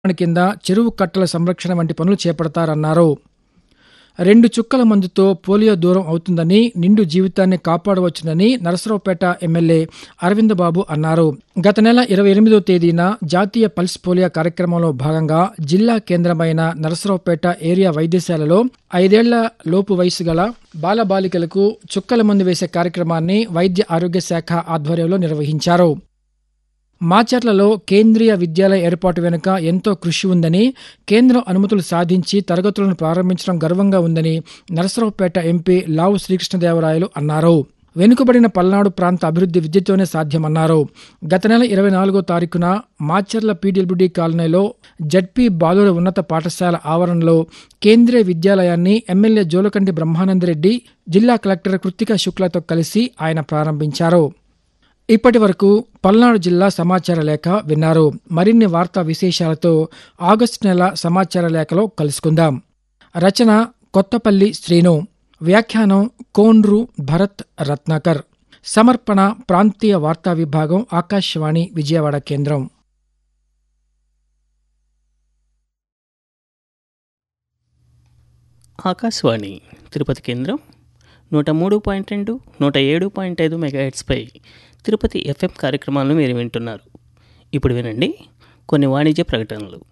కింద చెరువు కట్టల సంరక్షణ వంటి పనులు చేపడతారన్నారు రెండు చుక్కల మందుతో పోలియో దూరం అవుతుందని నిండు జీవితాన్ని కాపాడవచ్చునని నరసరావుపేట ఎమ్మెల్యే అరవింద్ బాబు అన్నారు గత నెల ఇరవై ఎనిమిదో తేదీన జాతీయ పల్స్ పోలియో కార్యక్రమంలో భాగంగా జిల్లా కేంద్రమైన నరసరావుపేట ఏరియా వైద్యశాలలో ఐదేళ్ల లోపు వయసు గల బాలబాలికలకు చుక్కల మందు వేసే కార్యక్రమాన్ని వైద్య ఆరోగ్య శాఖ ఆధ్వర్యంలో నిర్వహించారు మాచర్లలో కేంద్రీయ విద్యాలయ ఏర్పాటు వెనుక ఎంతో కృషి ఉందని కేంద్రం అనుమతులు సాధించి తరగతులను ప్రారంభించడం గర్వంగా ఉందని నరసరావుపేట ఎంపీ లావు శ్రీకృష్ణదేవరాయలు అన్నారు వెనుకబడిన పల్నాడు ప్రాంత అభివృద్ధి విద్యతోనే సాధ్యమన్నారు గత నెల ఇరవై నాలుగో తారీఖున మాచర్ల పీడబ్ల్యూడీ కాలనీలో జడ్పీ బాలుర ఉన్నత పాఠశాల ఆవరణలో కేంద్రీయ విద్యాలయాన్ని ఎమ్మెల్యే జోలకంటి బ్రహ్మానందరెడ్డి జిల్లా కలెక్టర్ కృత్తిక శుక్లతో కలిసి ఆయన ప్రారంభించారు ఇప్పటి వరకు పల్నాడు జిల్లా సమాచార లేఖ విన్నారు మరిన్ని వార్తా విశేషాలతో ఆగస్టు నెల సమాచార లేఖలో కలుసుకుందాం రచన కొత్తపల్లి శ్రీను వ్యాఖ్యానం కోండ్రు భరత్ రత్నాకర్ సమర్పణ ప్రాంతీయ వార్తా విభాగం ఆకాశవాణి విజయవాడ కేంద్రం ఆకాశవాణి తిరుపతి కేంద్రం నూట మూడు పాయింట్ రెండు నూట ఏడు పాయింట్ ఐదు మెగాహెట్స్పై తిరుపతి ఎఫ్ఎం కార్యక్రమాలను మీరు వింటున్నారు ఇప్పుడు వినండి కొన్ని వాణిజ్య ప్రకటనలు